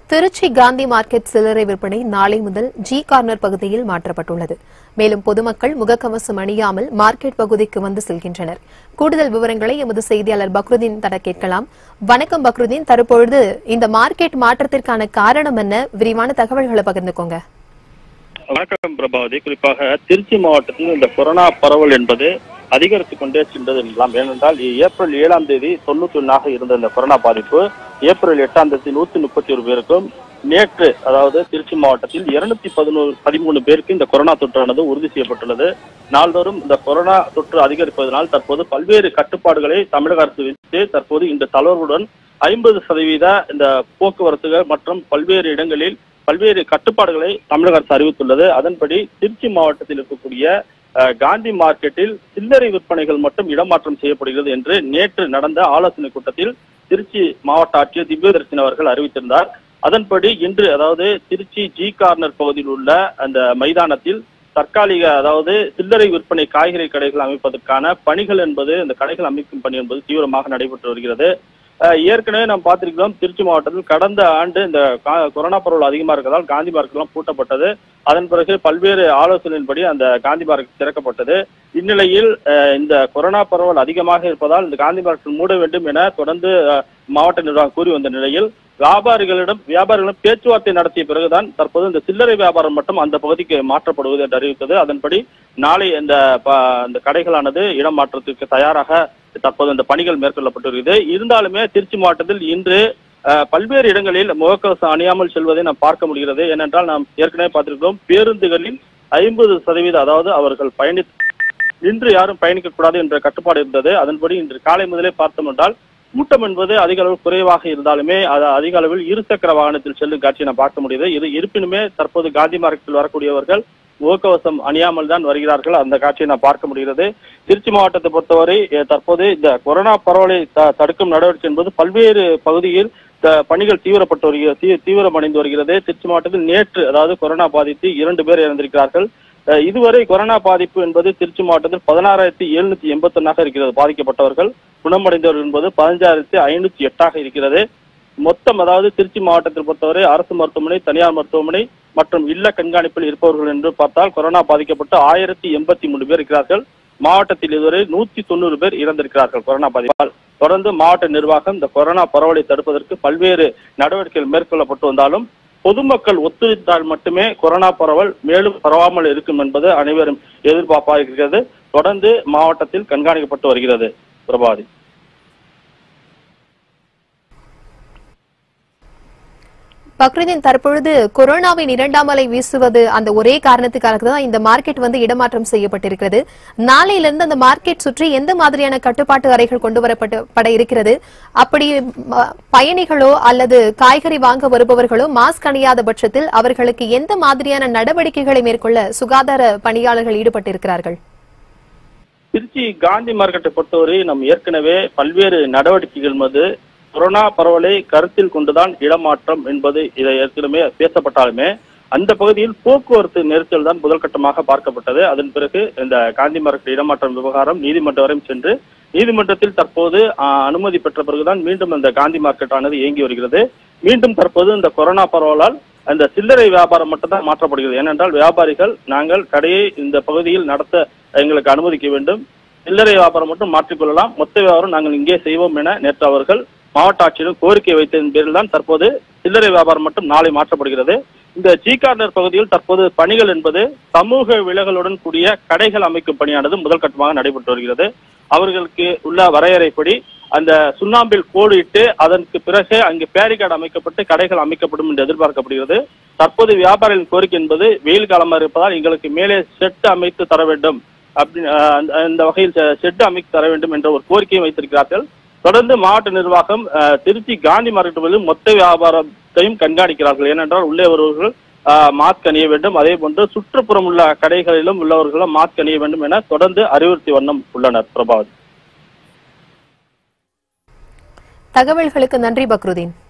Trichy Gandhi market சில்லறை விற்பனை நாளை முதல் ஜி கார்னர் பகுதியில் மாற்றப்பட்டுள்ளது மேலும் பொதுமக்கள் முகக்கவசம் அணியாமல் மார்க்கெட் பகுதிக்கு வந்து செல்கின்றனர் கூடுதல் விவரங்களை எமது செய்தியாளர் பக்ருதீன் தட கேட்கலாம் வணக்கம் பக்ருதீன் தற்பொழுது இந்த மார்க்கெட் மாற்றத்திற்கான காரணம் என்ன விரிவான தகவல்களை பகிர்ந்துக்கோங்க வணக்கம் பிரபாவதி குறிப்பாக திருச்சி மாவட்டத்தில் இந்த கொரோனா பரவல் என்பது அதிகரித்துக் கொண்டே சென்றது எனலாம் ஏனென்றால் ஏப்ரல் ஏழாம் தேதி தொண்ணூத்தி ஒன்னாக இருந்த இந்த கொரோனா பாதிப்பு ஏப்ரல் எட்டாம் தேதி நூத்தி முப்பத்தி ஒரு பேருக்கும் நேற்று அதாவது திருச்சி மாவட்டத்தில் இருநூத்தி பதினோரு பதிமூணு பேருக்கு இந்த கொரோனா தொற்றானது உறுதி செய்யப்பட்டுள்ளது நாள்தோறும் இந்த கொரோனா தொற்று அதிகரிப்பதனால் தற்போது பல்வேறு கட்டுப்பாடுகளை தமிழக அரசு விதித்து தற்போது இந்த தளர்வுடன் ஐம்பது சதவீத இந்த போக்குவரத்துகள் மற்றும் பல்வேறு இடங்களில் பல்வேறு கட்டுப்பாடுகளை தமிழக அரசு அறிவித்துள்ளது அதன்படி திருச்சி மாவட்டத்தில் இருக்கக்கூடிய அஹ், காந்தி மார்க்கெட்டில் சில்லறை விற்பனைகள் மட்டும் இடமாற்றம் செய்யப்படுகிறது என்று நேற்று நடந்த ஆலோசனை கூட்டத்தில் திருச்சி மாவட்ட ஆட்சியர் திவ்யதர்ஷன் அவர்கள் அறிவித்திருந்தார் அதன்படி இன்று அதாவது திருச்சி ஜி கார்னர் பகுதியில் உள்ள அந்த மைதானத்தில் தற்காலிக அதாவது சில்லறை விற்பனை காய்கறி கடைகள் அமைப்பதற்கான பணிகள் என்பது இந்த கடைகள் அமைக்கும் பணி என்பது தீவிரமாக நடைபெற்று வருகிறது அஹ் ஏற்கனவே நாம் பார்த்திருக்கிறோம் திருச்சி மாவட்டத்தில் கடந்த ஆண்டு இந்த கா- கொரோனா பரவல் அதிகமா இருக்கிறதால் காந்தி பார்க் எல்லாம் பூட்டப்பட்டது அதன் பிறகு பல்வேறு ஆலோசனையின்படி அந்த காந்தி பார்க் திறக்கப்பட்டது இந்நிலையில் அஹ், இந்த கொரோனா பரவல் அதிகமாக இருப்பதால் இந்த காந்தி பார்க் மூட வேண்டும் என தொடர்ந்து அஹ், மாவட்ட நிர்வாகம் கூறி வந்த நிலையில் வியாபாரிகளிடம் வியாபாரிகளிடம் பேச்சுவார்த்தை நடத்திய பிறகுதான் தற்போது இந்த சில்லறை வியாபாரம் மட்டும் அந்த பகுதிக்கு மாற்றப்படுவது என்று அறிவித்தது அதன்படி நாளை இந்த ப- இந்த கடைகளானது இடம் மாற்றத்திற்கு தயாராக தற்போது இந்த பணிகள் மேற்கொள்ளப்பட்டு வருகிறது இருந்தாலுமே திருச்சி மாவட்டத்தில் இன்று அஹ், பல்வேறு இடங்களில் முகக்கவசம் அணியாமல் செல்வதை நாம் பார்க்க முடிகிறது ஏனென்றால் நாம் ஏற்கனவே பார்த்திருக்கிறோம் பேருந்துகளில் ஐம்பது சதவீத அதாவது அவர்கள் பயணி நின்று யாரும் பயணிக்க கூடாது என்ற கட்டுப்பாடு இருந்தது அதன்படி இன்று காலை முதலே பார்த்தோம் என்றால் கூட்டம் என்பது அதிக அளவில் குறைவாக இருந்தாலுமே அது அதிக அளவில் இருசக்கர வாகனத்தில் செல்லும் காட்சியை நாம் பார்க்க முடியுது இது இருப்பினுமே தற்போது காந்தி மார்க்கெட்டில் வரக்கூடியவர்கள் முகக்கவசம் அணியாமல் தான் வருகிறார்கள் அந்த காட்சியை நாம் பார்க்க முடிகிறது திருச்சி மாவட்டத்தை பொறுத்தவரை அஹ், தற்போது இந்த கொரோனா பரவலை த- தடுக்கும் நடவடிக்கை என்பது பல்வேறு பகுதியில் த- பணிகள் தீவிரப்பட்டு வருகிறது தீ- தீவிரமடைந்து வருகிறது திருச்சி மாவட்டத்தில் நேற்று அதாவது கொரோனா பாதித்து இரண்டு பேர் இறந்திருக்கிறார்கள் அஹ், இதுவரை கொரோனா பாதிப்பு என்பது திருச்சி மாவட்டத்தில் பதினாறாயிரத்தி எழுநூத்தி எண்பத்தி ஒன்னாக இருக்கிறது பாதிக்கப்பட்டவர்கள் குணமடைந்தவர்கள் என்பது பதினஞ்சாயிரத்தி ஐநூத்தி எட்டாக இருக்கிறது மொத்தம் அதாவது திருச்சி மாவட்டத்தில் பொறுத்தவரை அரசு மருத்துவமனை தனியார் மருத்துவமனை மற்றும் இல்ல கண்காணிப்பில் இருப்பவர்கள் என்று பார்த்தால் கொரோனா பாதிக்கப்பட்டு ஆயிரத்தி எண்பத்தி மூணு பேர் இருக்கிறார்கள் மாவட்டத்தில் இதுவரை நூத்தி தொண்ணூறு பேர் இறந்திருக்கிறார்கள் கொரோனா பாதிப்பால் தொடர்ந்து மாவட்ட நிர்வாகம் இந்த கொரோனா பரவலை தடுப்பதற்கு பல்வேறு நடவடிக்கைகள் மேற்கொள்ளப்பட்டு வந்தாலும் பொதுமக்கள் ஒத்துழைத்தால் மட்டுமே கொரோனா பரவல் மேலும் பரவாமல் இருக்கும் என்பது அனைவரும் எதிர்பார்ப்பாக இருக்கிறது தொடர்ந்து மாவட்டத்தில் கண்காணிக்கப்பட்டு வருகிறது பிரபாதி பக்ருதீன் தற்பொழுது கொரோனாவின் இரண்டாம் அலை வீசுவது அந்த ஒரே காரணத்துக்காக தான் இந்த மார்க்கெட் வந்து இடமாற்றம் செய்யப்பட்டிருக்கிறது நாளையிலிருந்து அந்த மார்க்கெட் சுற்றி எந்த மாதிரியான கட்டுப்பாட்டு அறைகள் கொண்டு வரப்பட்டு பட இருக்கிறது அப்படி ம, பயணிகளோ அல்லது காய்கறி வாங்க வருபவர்களோ மாஸ்க் அணியாத பட்சத்தில் அவர்களுக்கு எந்த மாதிரியான நடவடிக்கைகளை மேற்கொள்ள சுகாதார பணியாளர்கள் ஈடுபட்டிருக்கிறார்கள் திருச்சி காந்தி மார்க்கெட்டை பொறுத்தவரை நாம் ஏற்கனவே பல்வேறு நடவடிக்கைகள் மீது கொரோனா பரவலை கருத்தில் கொண்டுதான் இடமாற்றம் என்பது இதை ஏற்கனவே பேசப்பட்டாலுமே அந்த பகுதியில் போக்குவரத்து நெரிசல் தான் முதல் கட்டமாக பார்க்கப்பட்டது அதன் பிறகு இந்த காந்தி மார்க்கெட் இடமாற்றம் விவகாரம் நீதிமன்றம் வரையும் சென்று நீதிமன்றத்தில் தற்போது ஆ, அனுமதி பெற்ற பிறகுதான் மீண்டும் அந்த காந்தி மார்க்கெட் ஆனது இயங்கி வருகிறது மீண்டும் தற்போது இந்த கொரோனா பரவலால் அந்த சில்லறை வியாபாரம் மட்டும்தான் மாற்றப்படுகிறது ஏனென்றால் வியாபாரிகள் நாங்கள் கடையை இந்த பகுதியில் நடத்த எங்களுக்கு அனுமதிக்க வேண்டும் சில்லறை வியாபாரம் மட்டும் மாற்றிக்கொள்ளலாம் மொத்த வியாபாரம் நாங்கள் இங்கே செய்வோம் என நேற்று அவர்கள் மாவட்ட ஆட்சியரும் கோரிக்கை வைத்ததன் பேரில் தான் தற்போது சில்லறை வியாபாரம் மட்டும் நாளை மாற்றப்படுகிறது இந்த ஜி கார்னர் பகுதியில் தற்போது பணிகள் என்பது சமூக விலகலுடன் கூடிய கடைகள் அமைக்கும் பணியானது முதல் கட்டமாக நடைபெற்று வருகிறது அவர்களுக்கு உள்ள வரையறைப்படி அந்த சுண்ணாம்பில் கோடு இட்டு அதற்கு பிறகு அங்கு பேரிகார்டு அமைக்கப்பட்டு கடைகள் அமைக்கப்படும் என்று எதிர்பார்க்கப்படுகிறது தற்போது வியாபாரிகளின் கோரிக்கை என்பது வெயில் காலமாக இருப்பதால் எங்களுக்கு மேலே செட்டு அமைத்து தர வேண்டும் அப்படி அஹ், அந்த- அந்த வகையில் செட்டு அமைத்து தர வேண்டும் என்ற ஒரு கோரிக்கையை வைத்திருக்கிறார்கள் தொடர்ந்து மாவட்ட நிர்வாகம் அஹ், திருச்சி காந்தி மார்க்கெட்டிலும் மொத்த வியாபாரத்தையும் கண்காணிக்கிறார்கள் ஏனென்றால் உள்ளே வருபவர்கள் அஹ், மாஸ்க் அணிய வேண்டும் அதே போன்று சுற்றுப்புறம் உள்ள கடைகளிலும் உள்ளவர்களும் மாஸ்க் அணிய வேண்டும் என தொடர்ந்து அறிவுறுத்தி வண்ணம் உள்ளனர் பிரபாவதி தகவல்களுக்கு நன்றி பக்ருதீன்